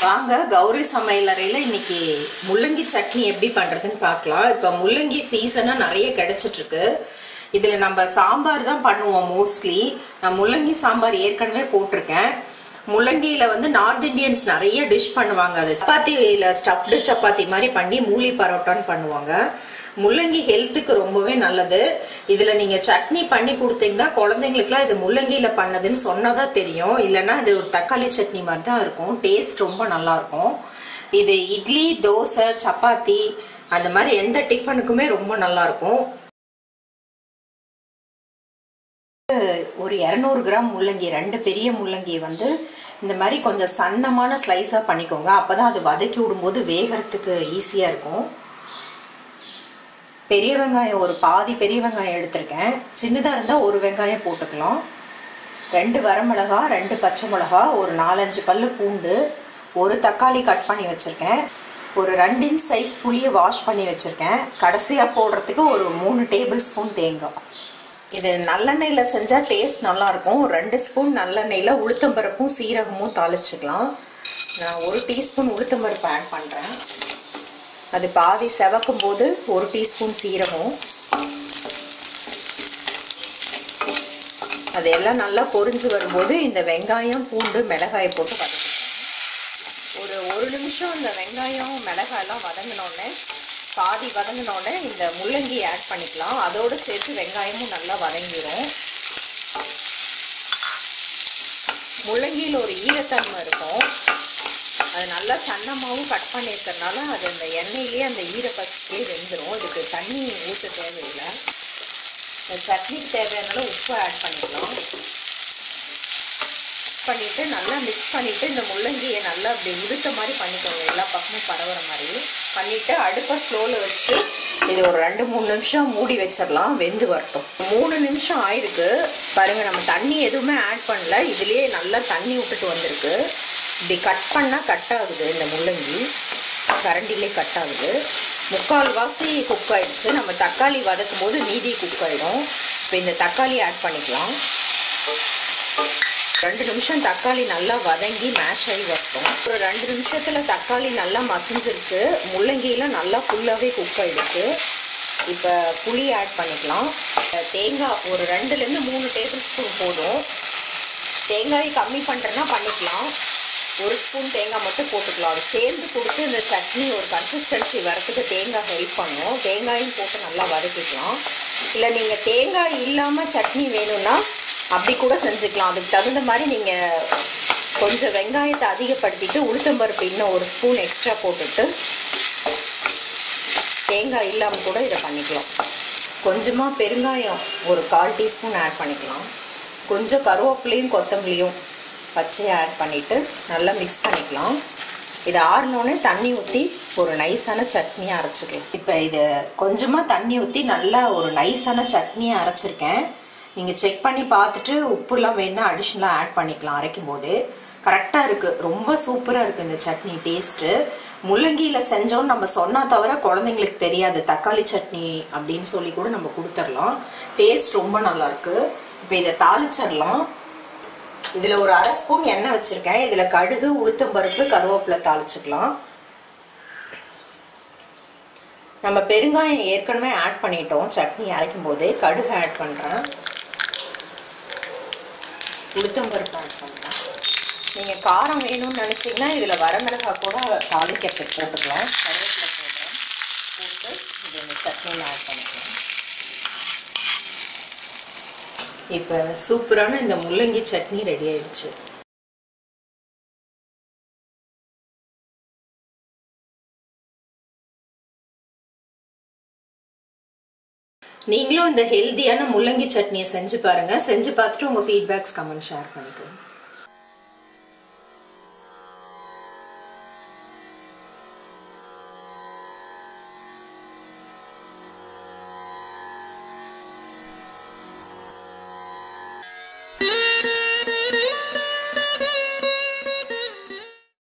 வாங்க கௌரி சமையலறையில் இன்னைக்கு முள்ளங்கி சட்னி எப்படி பண்ணுறதுன்னு பார்க்கலாம் இப்போ முள்ளங்கி சீசனாக நிறைய கிடைச்சிட்டு இருக்கு இதில் நம்ம சாம்பார் தான் பண்ணுவோம் மோஸ்ட்லி நான் முள்ளங்கி சாம்பார் ஏற்கனவே போட்டிருக்கேன் முள்ளங்கியில் வந்து நார்த் இந்தியன்ஸ் நிறைய டிஷ் பண்ணுவாங்க அது சப்பாத்தியில் ஸ்டப்டு சப்பாத்தி மாதிரி பண்ணி மூலி பரோட்டான்னு பண்ணுவாங்க முள்ளங்கி ஹெல்த்துக்கு ரொம்பவே நல்லது இதில் நீங்கள் சட்னி பண்ணி கொடுத்தீங்கன்னா குழந்தைங்களுக்குலாம் இது முள்ளங்கியில் பண்ணதுன்னு சொன்னதான் தெரியும் இல்லைன்னா இது ஒரு தக்காளி சட்னி மாதிரி தான் இருக்கும் டேஸ்ட் ரொம்ப நல்லா இருக்கும் இது இட்லி தோசை சப்பாத்தி அந்த மாதிரி எந்த டிஃபனுக்குமே ரொம்ப நல்லா இருக்கும் ஒரு இரநூறு கிராம் முள்ளங்கி ரெண்டு பெரிய முள்ளங்கி வந்து இந்த மாதிரி கொஞ்சம் சன்னமான ஸ்லைஸாக பண்ணிக்கோங்க அப்போ தான் அது வதக்கி விடும்போது வேகிறதுக்கு ஈஸியாக இருக்கும் பெரிய வெங்காயம் ஒரு பாதி பெரிய வெங்காயம் எடுத்திருக்கேன் சின்னதாக இருந்தால் ஒரு வெங்காயம் போட்டுக்கலாம் ரெண்டு வரமிளகா ரெண்டு பச்சை மிளகா ஒரு நாலஞ்சு பல்லு பூண்டு ஒரு தக்காளி கட் பண்ணி வச்சுருக்கேன் ஒரு ரெண்டு இன்ச் சைஸ் புளியை வாஷ் பண்ணி வச்சுருக்கேன் கடைசியாக போடுறதுக்கு ஒரு மூணு டேபிள் ஸ்பூன் தேங்காய் இது நல்லெண்ணெயில் செஞ்சால் டேஸ்ட் நல்லாயிருக்கும் ரெண்டு ஸ்பூன் நல்லெண்ணெயில் உளுத்தம்பருப்பும் சீரகமும் தாளிச்சுக்கலாம் நான் ஒரு டீஸ்பூன் உளுத்தம்பருப்பு ஆட் பண்ணுறேன் அது பாதி செவக்கும் போது ஒரு டீஸ்பூன் சீரகம் அது எல்லாம் நல்லா பொரிஞ்சு வரும்போது இந்த வெங்காயம் பூண்டு மிளகாயை போட்டு வதக்கிக்கலாம் ஒரு ஒரு நிமிஷம் இந்த வெங்காயம் மிளகாயெல்லாம் வதங்கினோடனே பாதி வதங்கினோடனே இந்த முள்ளங்கி ஆட் பண்ணிக்கலாம் அதோடு சேர்த்து வெங்காயமும் நல்லா வதங்கிடும் முள்ளங்கியில் ஒரு ஈரத்தன்மை இருக்கும் அது நல்லா சன்னமாகவும் கட் பண்ணியிருக்கறனால அது அந்த எண்ணெயிலேயே அந்த ஈரப்பசத்திலே வெந்துடும் இதுக்கு தண்ணி ஊற்ற தேவையில்லை இந்த சட்னிக்கு தேவையான உப்பு ஆட் பண்ணிக்கலாம் பண்ணிவிட்டு நல்லா மிக்ஸ் பண்ணிவிட்டு இந்த முள்ளங்கியை நல்லா அப்படி உடுத்த மாதிரி பண்ணிக்கோங்க எல்லா பக்கமும் பரவுற மாதிரி பண்ணிவிட்டு அடுப்பை ஸ்லோவில் வச்சுட்டு இது ஒரு ரெண்டு மூணு நிமிஷம் மூடி வச்சிடலாம் வெந்து வரட்டும் மூணு நிமிஷம் ஆயிருக்கு பாருங்கள் நம்ம தண்ணி எதுவுமே ஆட் பண்ணல இதுலேயே நல்லா தண்ணி விட்டுட்டு வந்திருக்கு இப்படி கட் பண்ணால் கட் ஆகுது இந்த முள்ளங்கி கரண்டிலே கட் ஆகுது முக்கால் வாசி குக் ஆயிடுச்சு நம்ம தக்காளி வதக்கும் போது மீதி குக் ஆகிடும் இப்போ இந்த தக்காளி ஆட் பண்ணிக்கலாம் ரெண்டு நிமிஷம் தக்காளி நல்லா வதங்கி மேஷ் ஆகி வரட்டும் ஒரு ரெண்டு நிமிஷத்தில் தக்காளி நல்லா மசிஞ்சிருச்சு முள்ளங்கியில் நல்லா ஃபுல்லாகவே குக் ஆகிடுச்சு இப்போ புளி ஆட் பண்ணிக்கலாம் தேங்காய் ஒரு ரெண்டுலேருந்து மூணு டேபிள் ஸ்பூன் போதும் தேங்காய் கம்மி பண்ணுறேன்னா பண்ணிக்கலாம் ஒரு ஸ்பூன் தேங்காய் மட்டும் போட்டுக்கலாம் அது சேர்ந்து கொடுத்து இந்த சட்னி ஒரு கன்சிஸ்டன்சி வரத்துக்கு தேங்காய் ஹெல்ப் பண்ணும் தேங்காயும் போட்டு நல்லா வதக்கிக்கலாம் இல்லை நீங்கள் தேங்காய் இல்லாமல் சட்னி வேணும்னா அப்படி கூட செஞ்சுக்கலாம் அதுக்கு தகுந்த மாதிரி நீங்கள் கொஞ்சம் வெங்காயத்தை அதிகப்படுத்திட்டு உளுத்தம்பருப்பு இன்னும் ஒரு ஸ்பூன் எக்ஸ்ட்ரா போட்டுட்டு தேங்காய் இல்லாமல் கூட இதை பண்ணிக்கலாம் கொஞ்சமாக பெருங்காயம் ஒரு கால் டீஸ்பூன் ஆட் பண்ணிக்கலாம் கொஞ்சம் கருவேப்பிலையும் கொத்தமல்லியும் பச்சையை ஆட் பண்ணிவிட்டு நல்லா மிக்ஸ் பண்ணிக்கலாம் இது ஆறினோடனே தண்ணி ஊற்றி ஒரு நைஸான சட்னியாக அரைச்சிக்கலாம் இப்போ இது கொஞ்சமாக தண்ணி ஊற்றி நல்லா ஒரு நைஸான சட்னியாக அரைச்சிருக்கேன் நீங்கள் செக் பண்ணி பார்த்துட்டு உப்புலாம் வேணால் அடிஷ்னலாக ஆட் பண்ணிக்கலாம் அரைக்கும் போது கரெக்டாக இருக்குது ரொம்ப சூப்பராக இருக்குது இந்த சட்னி டேஸ்ட்டு முள்ளங்கியில் செஞ்சோன்னு நம்ம சொன்னால் தவிர குழந்தைங்களுக்கு தெரியாது தக்காளி சட்னி அப்படின்னு சொல்லி கூட நம்ம கொடுத்துடலாம் டேஸ்ட் ரொம்ப நல்லாயிருக்கு இப்போ இதை தாளிச்சிடலாம் இதில் ஒரு அரை ஸ்பூன் எண்ணெய் வச்சுருக்கேன் இதில் கடுகு உளுத்தம்பருப்பு கருவேப்பிலை தாளிச்சுக்கலாம் நம்ம பெருங்காயம் ஏற்கனவே ஆட் பண்ணிட்டோம் சட்னி அரைக்கும் போது கடுகு ஆட் பண்ணுறேன் உளுத்தம்பருப்பு ஆட் பண்ணுறேன் நீங்கள் காரம் வேணும்னு நினச்சிங்கன்னா இதில் வரமிளகாய் கூட தாளிக்கிறதுக்கு போட்டுக்கலாம் கருவேப்பிலை போடுறேன் போட்டு இது இந்த சட்னியில் ஆட் பண்ணிக்கலாம் இப்போ சூப்பரான இந்த முள்ளங்கி சட்னி ரெடி ஆயிடுச்சு நீங்களும் இந்த ஹெல்த்தியான முள்ளங்கி சட்னியை செஞ்சு பாருங்க செஞ்சு பார்த்துட்டு உங்கள் ஃபீட்பேக்ஸ் கமெண்ட் ஷேர் பண்ணிக்கோங்க